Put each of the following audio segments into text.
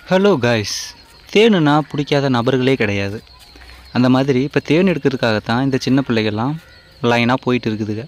hello guys தேனுனா பிடிக்காத நபர்களே கிடையாது அந்த மாதிரி இப்போ தேன் எடுக்கிறதுக்காகத்தான் இந்த சின்ன பிள்ளைகள்லாம் லைனாக போயிட்டு இருக்குதுங்க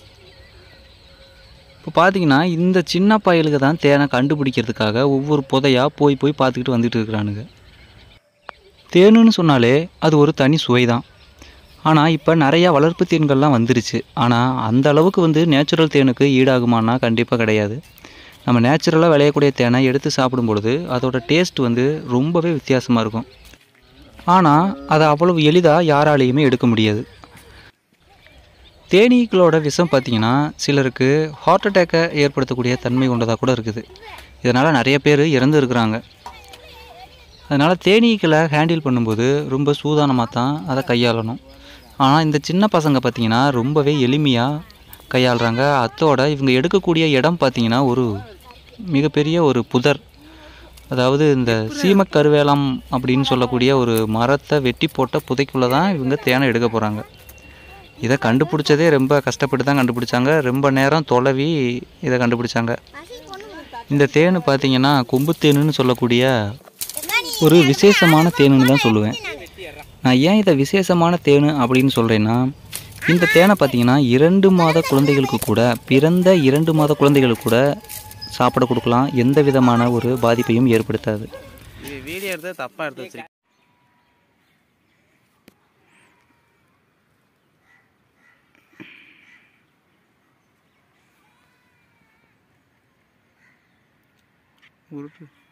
இப்போ பார்த்தீங்கன்னா இந்த சின்ன பயலுக்கு தான் தேனை கண்டுபிடிக்கிறதுக்காக ஒவ்வொரு புதையாக போய் போய் பார்த்துக்கிட்டு வந்துட்டு இருக்கிறானுங்க தேனுன்னு சொன்னாலே அது ஒரு தனி சுவை தான் ஆனால் இப்போ நிறையா வளர்ப்பு தேன்கள்லாம் வந்துருச்சு ஆனால் அந்த அளவுக்கு வந்து நேச்சுரல் தேனுக்கு ஈடாகுமானா கண்டிப்பாக கிடையாது நம்ம நேச்சுரலாக விளையக்கூடிய தேனை எடுத்து சாப்பிடும் பொழுது அதோட டேஸ்ட் வந்து ரொம்பவே வித்தியாசமாக இருக்கும் ஆனால் அதை அவ்வளவு எளிதாக யாராலையுமே எடுக்க முடியாது தேனீக்களோட விஷம் பார்த்திங்கன்னா சிலருக்கு ஹார்ட் அட்டேக்கை ஏற்படுத்தக்கூடிய தன்மை கொண்டதாக கூட இருக்குது இதனால் நிறைய பேர் இறந்து இருக்கிறாங்க அதனால் தேனீக்களை ஹேண்டில் பண்ணும்போது ரொம்ப சூதானமாக தான் அதை கையாளணும் ஆனால் இந்த சின்ன பசங்க பார்த்திங்கன்னா ரொம்பவே எளிமையாக கையாளுறாங்க அத்தோட இவங்க எடுக்கக்கூடிய இடம் பார்த்திங்கன்னா ஒரு மிகப்பெரிய ஒரு புதர் அதாவது இந்த சீமக் கருவேலம் அப்படின்னு சொல்லக்கூடிய ஒரு மரத்தை வெட்டி போட்ட புதைக்குள்ளே தான் இவங்க தேனை எடுக்க போகிறாங்க இதை கண்டுபிடிச்சதே ரொம்ப கஷ்டப்பட்டு தான் கண்டுபிடிச்சாங்க ரொம்ப நேரம் தொலைவி இதை கண்டுபிடிச்சாங்க இந்த தேன் பார்த்தீங்கன்னா கொம்பு தேனுன்னு சொல்லக்கூடிய ஒரு விசேஷமான தேனுன்னு தான் சொல்லுவேன் நான் ஏன் இதை விசேஷமான தேனு அப்படின்னு சொல்கிறேன்னா இந்த தேனை பார்த்தீங்கன்னா இரண்டு மாத குழந்தைகளுக்கு கூட பிறந்த இரண்டு மாத குழந்தைகளுக்கு கூட சாப்பிட கொடுக்கலாம் எந்த விதமான ஒரு பாதிப்பையும் ஏற்படுத்தாது இது வீடியோ எடுத்து தப்பாக எடுத்து வச்சிருக்கேன் உருட்டு